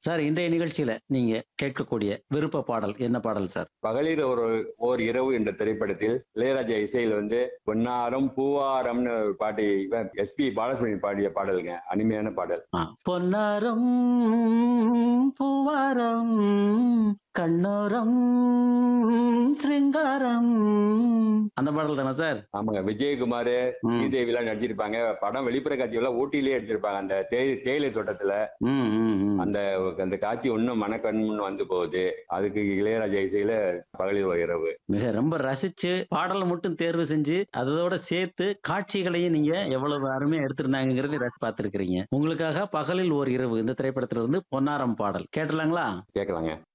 Sir இன்றைய நிகழ்ச்சியில நீங்க கேட்கக்கூடிய விருப்ப பாடல் என்ன பாடல் சார் பகலில் ஒரு ஓர் இரவு என்ற திரைப்படத்தில் இளையராஜா இசையில் வந்து பொன்னாரம் பூவாரம்னு ஒரு பாட்டு எஸ்பி பாலசுப்ரமணியன் பாடிய பாடலுங்க அருமையான பாடல் ஆ. பொன்னாரம் பூவாரம் கண்ணோரம் சிருங்காரம் அந்த பாடல் தானே சார் ஆமாங்க விஜயகுமார் ம், ஸ்ரீதேவிலாம் நடிச்சிருப்பாங்க படம் வெளிப்புற காட்சி எல்லாம் ஊட்டியிலே எடுத்திருப்பாங்க அந்த தே- தேயிலை தோட்டத்துல ம், ம், ம். அந்த அந்த காட்சி இன்னும் மனக்கண்முன்னு வந்து போகுது அதுக்கு இளையராஜா இசையில பகலில் ஒரு இரவு மிக ரொம்ப ரசிச்சு பாடலை மட்டும் தேர்வு செஞ்சு அதோட சேர்த்து காட்சிகளையும் நீங்க எவ்வளவு அருமையா எடுத்திருந்தாங்கிறது பார்த்திருக்கிறீங்க உங்களுக்காக பகலில் ஓர் இரவு இந்த திரைப்படத்திலிருந்து பொன்னாரம் பாடல் கேட்டலாங்களா கேட்கலாங்க